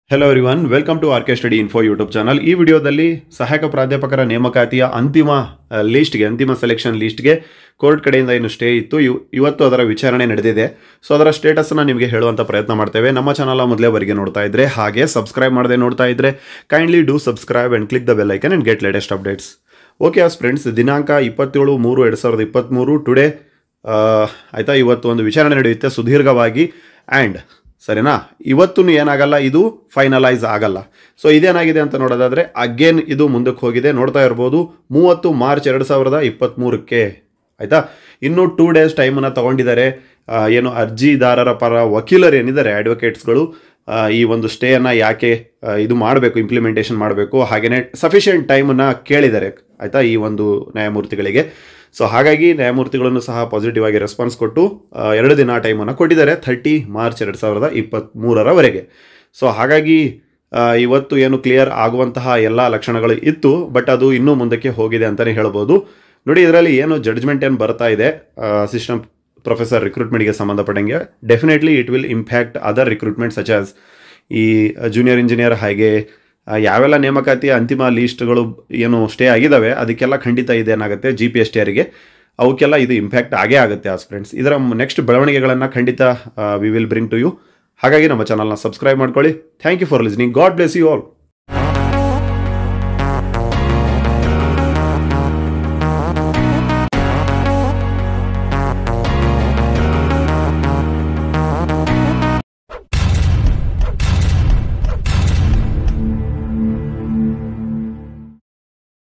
hello everyone welcome to R K study info YouTube channel ಈ ವಿಡಿಯೋದಲ್ಲಿ ಸಹಾಯಕ ಪ್ರಾಧ್ಯಾಪಕರ ನೇಮಕಾತಿಯ ಅಂತಿಮ ಆ, ಲೀಸ್ಟ್ಗೆ ಅಂತಿಮ ಸೆಲೆಕ್ಷನ್ ಲೀಸ್ಟ್ಗೆ ಕೋರ್ಟ್ ಕಡೆಯಿಂದ ಏನು ಸ್ಟೇ ಇತ್ತು ಇವ್- ಇವತ್ತು ಅದರ ವಿಚಾರಣೆ ನಡೆದಿದೆ ಸೊ ಅದರ ಸ್ಟೇಟಸ್ನ ನಿಮಗೆ ಹೇಳುವಂಥ ಪ್ರಯತ್ನ ಮಾಡ್ತೇವೆ ನಮ್ಮ ಚಾನಲ್ ಮೊದಲೇ ವರೆಗೆ ನೋಡ್ತಾ ಇದ್ರೆ ಹಾಗೆ ಸಬ್ಸ್ಕ್ರೈಬ್ ಮಾಡದೆ ನೋಡ್ತಾ ಇದ್ರೆ kindly do subscribe and click the bell icon and get latest updates okay as friends ದಿನಾಂಕ ಇಪ್ಪತ್ತೇಳು ಮೂರು ಎರಡು ಸಾವಿರದ ಇಪ್ಪತ್ತ್ಮೂರು ಟುಡೇ ಆಯಿತಾ ಇವತ್ತು ಒಂದು ವಿಚಾರಣೆ ನಡೆಯುತ್ತೆ ಸುದೀರ್ಘವಾಗಿ ಆ್ಯಂಡ್ ಸರಿನಾ ಇವತ್ತು ಏನಾಗಲ್ಲ ಇದು ಫೈನಲೈಸ್ ಆಗಲ್ಲ ಸೊ ಇದೇನಾಗಿದೆ ಅಂತ ನೋಡೋದಾದ್ರೆ ಅಗೇನ್ ಇದು ಮುಂದಕ್ಕೆ ಹೋಗಿದೆ ನೋಡ್ತಾ ಇರ್ಬೋದು ಮೂವತ್ತು ಮಾರ್ಚ್ ಎರಡು ಸಾವಿರದ ಇಪ್ಪತ್ತ್ಮೂರಕ್ಕೆ ಆಯಿತಾ ಇನ್ನು ಟೂ ಡೇಸ್ ಟೈಮನ್ನು ತಗೊಂಡಿದ್ದಾರೆ ಆ, ಏನು ಅರ್ಜಿದಾರರ ಪರ ವಕೀಲರು ಏನಿದ್ದಾರೆ ಅಡ್ವೊಕೇಟ್ಸ್ಗಳು ಆ, ಈ ಒಂದು ಸ್ಟೇಯನ್ನು ಯಾಕೆ ಆ, ಇದು ಮಾಡಬೇಕು ಇಂಪ್ಲಿಮೆಂಟೇಷನ್ ಮಾಡಬೇಕು ಹಾಗೆಯೇ ಸಫಿಷಿಯೆಂಟ್ ಟೈಮನ್ನು ಕೇಳಿದ್ದಾರೆ ಆಯಿತಾ ಈ ಒಂದು ನ್ಯಾಯಮೂರ್ತಿಗಳಿಗೆ ಸೊ ಹಾಗಾಗಿ ನ್ಯಾಯಮೂರ್ತಿಗಳನ್ನು ಸಹ ಪಾಸಿಟಿವ್ ಆಗಿ ರೆಸ್ಪಾನ್ಸ್ ಕೊಟ್ಟು ಆ, ಎರಡು ದಿನ ಟೈಮನ್ನು ಕೊಟ್ಟಿದ್ದಾರೆ ಥರ್ಟಿ ಮಾರ್ಚ್ ಎರಡು ಸಾವಿರದ ಇಪ್ಪತ್ತ್ಮೂರರವರೆಗೆ ಸೊ ಹಾಗಾಗಿ ಆ, ಇವತ್ತು ಏನು ಕ್ಲಿಯರ್ ಆಗುವಂತಹ ಎಲ್ಲ ಲಕ್ಷಣಗಳು ಇತ್ತು ಬಟ್ ಅದು ಇನ್ನೂ ಮುಂದಕ್ಕೆ ಹೋಗಿದೆ ಅಂತಲೇ ಹೇಳ್ಬೋದು ನೋಡಿ ಇದರಲ್ಲಿ ಏನು ಜಡ್ಜ್ಮೆಂಟ್ ಏನು ಬರ್ತಾ ಇದೆ ಅಸಿಸ್ಟೆಂಟ್ ಪ್ರೊಫೆಸರ್ ರಿಕ್ರೂಟ್ಮೆಂಟ್ಗೆ ಸಂಬಂಧಪಟ್ಟಂಗೆ definitely it will impact other recruitment such as ಈ ಜೂನಿಯರ್ ಇಂಜಿನಿಯರ್ ಹಾಗೆ ಆ, ಯಾವೆಲ್ಲ ನೇಮಕಾತಿಯ ಅಂತಿಮ ಲೀಸ್ಟ್ಗಳು ಏನು ಸ್ಟೇ ಆಗಿದ್ದಾವೆ ಅದಕ್ಕೆಲ್ಲ ಖಂಡಿತ ಇದೇನಾಗುತ್ತೆ ಜಿ ಪಿ ಎಸ್ ಟಿ ಆರಿಗೆ ಅವಕ್ಕೆಲ್ಲ ಇದು ಇಂಪ್ಯಾಕ್ಟ್ ಆಗೇ ಆಗುತ್ತೆ ಆಸ್ ಫ್ರೆಂಡ್ಸ್ ಇದರ ನೆಕ್ಸ್ಟ್ ಬೆಳವಣಿಗೆಗಳನ್ನು ಖಂಡಿತ we will bring to you ಹಾಗಾಗಿ ನಮ್ಮ ಚಾನಲ್ನ ಸಬ್ಸ್ಕ್ರೈಬ್ ಮಾಡ್ಕೊಳ್ಳಿ thank you for listening God bless you all